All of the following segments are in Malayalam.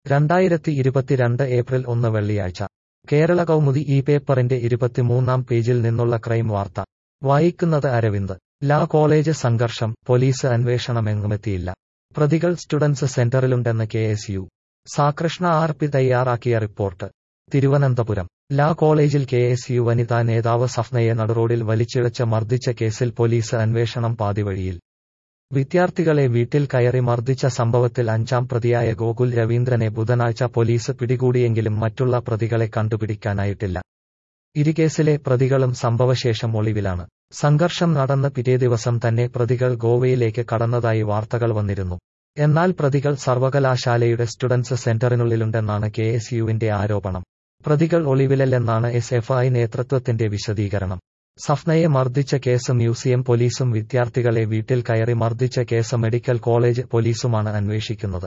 രണ്ടായിരത്തി ഇരുപത്തിരണ്ട് ഏപ്രിൽ ഒന്ന് വെള്ളിയാഴ്ച കേരള കൗമുദി ഈ പേപ്പറിന്റെ ഇരുപത്തിമൂന്നാം പേജിൽ നിന്നുള്ള ക്രൈം വാർത്ത വായിക്കുന്നത് അരവിന്ദ് ലാ കോളേജ് സംഘർഷം പോലീസ് അന്വേഷണമെങ്ങുമെത്തിയില്ല പ്രതികൾ സ്റ്റുഡൻസ് സെന്ററിലുണ്ടെന്ന് കെ എസ് യു സാകൃഷ്ണ ആർ പി തയ്യാറാക്കിയ റിപ്പോർട്ട് തിരുവനന്തപുരം ലാ കോളേജിൽ കെ എസ് യു വനിതാ നേതാവ് സഫ്നയെ നടുറോഡിൽ വലിച്ചിഴച്ച് മർദ്ദിച്ച കേസിൽ പോലീസ് അന്വേഷണം പാതിവഴിയിൽ വിദ്യാർത്ഥികളെ വീട്ടിൽ കയറി മർദ്ദിച്ച സംഭവത്തിൽ അഞ്ചാം പ്രതിയായ ഗോകുൽ രവീന്ദ്രനെ ബുധനാഴ്ച പോലീസ് പിടികൂടിയെങ്കിലും മറ്റുള്ള പ്രതികളെ കണ്ടുപിടിക്കാനായിട്ടില്ല ഇരുകേസിലെ പ്രതികളും സംഭവശേഷം ഒളിവിലാണ് സംഘർഷം നടന്ന പിറ്റേ ദിവസം തന്നെ പ്രതികൾ ഗോവയിലേക്ക് കടന്നതായി വാർത്തകൾ വന്നിരുന്നു എന്നാൽ പ്രതികൾ സർവകലാശാലയുടെ സ്റ്റുഡൻസ് സെന്ററിനുള്ളിലുണ്ടെന്നാണ് കെ എസ് യുവിന്റെ ആരോപണം പ്രതികൾ ഒളിവിലല്ലെന്നാണ് എസ് എഫ് ഐ നേതൃത്വത്തിന്റെ വിശദീകരണം സഫ്നയെ മർദ്ദിച്ച കേസ് മ്യൂസിയം പോലീസും വിദ്യാർത്ഥികളെ വീട്ടിൽ കയറി മർദ്ദിച്ച കേസ് മെഡിക്കൽ കോളേജ് പോലീസുമാണ് അന്വേഷിക്കുന്നത്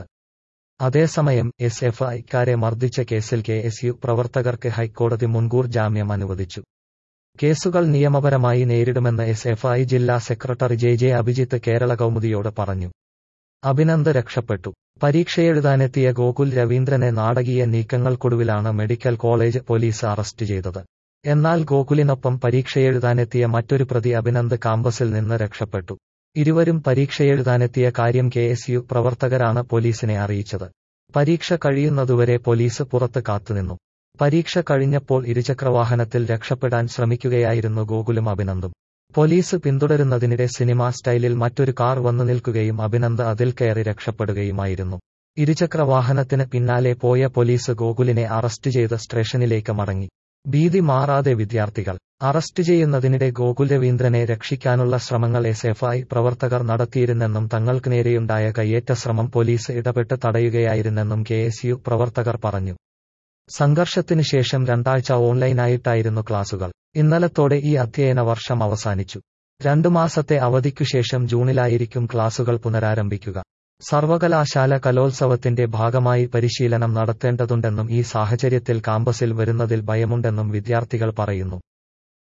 അതേസമയം എസ് എഫ് ഐക്കാരെ മർദ്ദിച്ച കേസിൽ കെ എസ് യു പ്രവർത്തകർക്ക് ഹൈക്കോടതി മുൻകൂർ ജാമ്യം അനുവദിച്ചു കേസുകൾ നിയമപരമായി നേരിടുമെന്ന് എസ് എഫ് ഐ ജില്ലാ secretary J J Abhijith Kerala കൗമുദിയോട് പറഞ്ഞു അഭിനന്ദ് രക്ഷപ്പെട്ടു പരീക്ഷയെഴുതാനെത്തിയ ഗോകുൽ രവീന്ദ്രനെ നാടകീയ നീക്കങ്ങൾക്കൊടുവിലാണ് മെഡിക്കൽ കോളേജ് പോലീസ് അറസ്റ്റ് ചെയ്തത് എന്നാൽ ഗോകുലിനൊപ്പം പരീക്ഷയെഴുതാനെത്തിയ മറ്റൊരു പ്രതി അഭിനന്ദ് കാമ്പസിൽ നിന്ന് രക്ഷപ്പെട്ടു ഇരുവരും പരീക്ഷയെഴുതാനെത്തിയ കാര്യം കെ എസ് യു പ്രവർത്തകരാണ് പോലീസിനെ അറിയിച്ചത് പരീക്ഷ കഴിയുന്നതുവരെ പോലീസ് പുറത്ത് കാത്തുനിന്നു പരീക്ഷ കഴിഞ്ഞപ്പോൾ ഇരുചക്രവാഹനത്തിൽ രക്ഷപ്പെടാൻ ശ്രമിക്കുകയായിരുന്നു ഗോകുലും അഭിനന്ദും പോലീസ് പിന്തുടരുന്നതിനിടെ സിനിമാ സ്റ്റൈലിൽ മറ്റൊരു കാർ വന്നു നിൽക്കുകയും അഭിനന്ദ് അതിൽ കയറി രക്ഷപ്പെടുകയുമായിരുന്നു ഇരുചക്രവാഹനത്തിന് പിന്നാലെ പോയ പോലീസ് ഗോകുലിനെ അറസ്റ്റ് ചെയ്ത് സ്റ്റേഷനിലേക്ക് മടങ്ങി ഭീതി മാറാതെ വിദ്യാർത്ഥികൾ അറസ്റ്റ് ചെയ്യുന്നതിനിടെ ഗോകുൽ രവീന്ദ്രനെ രക്ഷിക്കാനുള്ള ശ്രമങ്ങൾ എസ് എഫ് ഐ പ്രവർത്തകർ നടത്തിയിരുന്നെന്നും തങ്ങൾക്ക് നേരെയുണ്ടായ കയ്യേറ്റ ശ്രമം പോലീസ് ഇടപെട്ട് തടയുകയായിരുന്നെന്നും കെ എസ് യു പ്രവർത്തകർ പറഞ്ഞു സംഘർഷത്തിനു ശേഷം രണ്ടാഴ്ച ഓൺലൈനായിട്ടായിരുന്നു ക്ലാസുകൾ ഇന്നലത്തോടെ ഈ അധ്യയന വർഷം അവസാനിച്ചു രണ്ടു മാസത്തെ അവധിക്കുശേഷം ജൂണിലായിരിക്കും ക്ലാസുകൾ പുനരാരംഭിക്കുക സർവകലാശാല കലോത്സവത്തിന്റെ ഭാഗമായി പരിശീലനം നടത്തേണ്ടതുണ്ടെന്നും ഈ സാഹചര്യത്തിൽ കാമ്പസിൽ വരുന്നതിൽ ഭയമുണ്ടെന്നും വിദ്യാർത്ഥികൾ പറയുന്നു